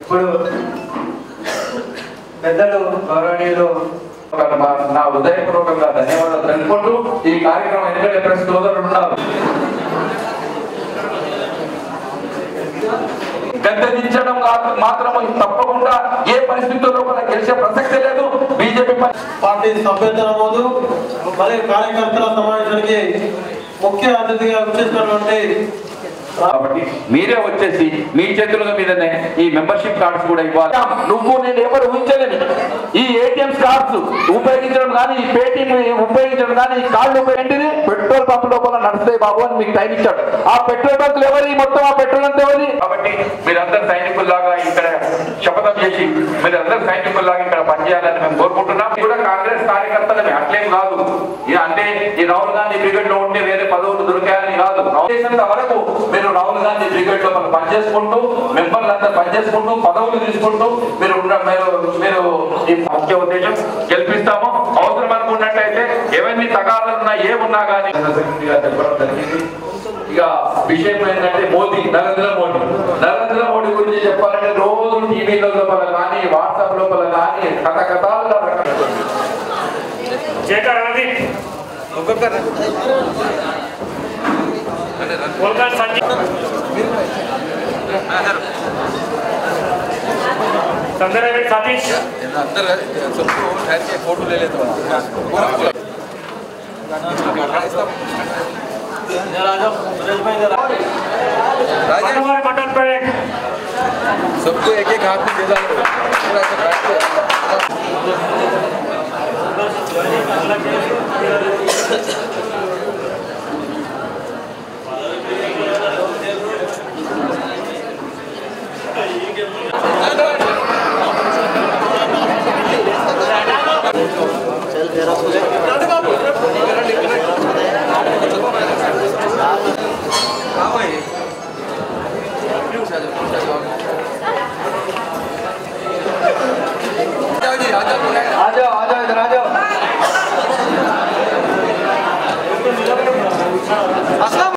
ఇప్పుడు పెద్దలు గౌరవనీయులు మా- నా హృదయపూర్వకంగా ధన్యవాదాలు తెలుపుకుంటూ ఈ కార్యక్రమం ఎందుకంటే ప్రెస్ సోదరులు ఉన్నారు గద్దెదించడం కాదు మాత్రము తప్పకుండా ఏ పరిస్థితుల్లో కూడా గెలిచే ప్రసక్తి లేదు బీజేపీ పార్టీ సభ్యత నమోదు మరియు కార్యకర్తల సమావేశానికి ముఖ్య అతిథిగా వచ్చేసినటువంటి కాబట్టి మీరే వచ్చేసి మీ చేతుల మీదనే ఈ మెంబర్షిప్ కార్డ్స్ కూడా ఇవ్వాలి నువ్వు నేను ఎవరు ఊహించలేను ఈ ఏటీఎం కార్డ్స్ ఉపయోగించడం కానీ ఈ పేటిఎం ఉపయోగించడం కానీ ఈ కార్డు ఉపయోగించింది పెట్రోల్ పంప్ లోపల నడుస్తాయి బాబు అని మీకు టైం ఇచ్చాడు ఆ పెట్రోల్ బంకులు ఎవరి మొత్తం ఆ పెట్రోల్ అంతా ఎవరి కాబట్టి మీరందరూ సైనికుల్లాగా ఇక్కడ శపథం చేసి మీరందరూ సైనికుల్లాగా ఇక్కడ పనిచేయాలని మేము కోరుకుంటున్నాం ఇది కూడా కాంగ్రెస్ కార్యకర్తలమే అట్లేం కాదు ఇది అంటే ఈ రాహుల్ గాంధీ బ్రిగేడ్ లో ఉంటే వేరే పదవులు దొరికాయని కాదు చేసినంత వరకు మీరు రాహుల్ గాంధీ బ్రిగేడ్ లో మనం పనిచేసుకుంటూ మెంబర్లంతా పనిచేసుకుంటూ పదవులు తీసుకుంటూ మీరు ఉన్న- మీరు మీరు ఈ ముఖ్య ఉద్దేశం గెలిపిస్తాము అవసరం అనుకున్నట్లయితే ఎవరిని తగాదాలు ఉన్నా ఏమున్నా కానీ చెప్పడం జరిగింది ఇక విషయం ఏంటంటే మోదీ నరేంద్ర మోడీ నరేంద్ర మోడీ గురించి చెప్పాలంటే రోజు టీవీల లోపల కానీ వాట్సాప్ లోపల కానీ కథ కథాలుగా జేకర్ రవి कोलकाता संजीव संदर्भ सतीश अंदर सबको ठहर के फोटो ले लेता हूँ राजेश हनुमान बटन पर एक सबको एक एक हाथ में दे दो पूरा ऐसे बैठ के आ जाओ आ जाओ इधर आ जाओ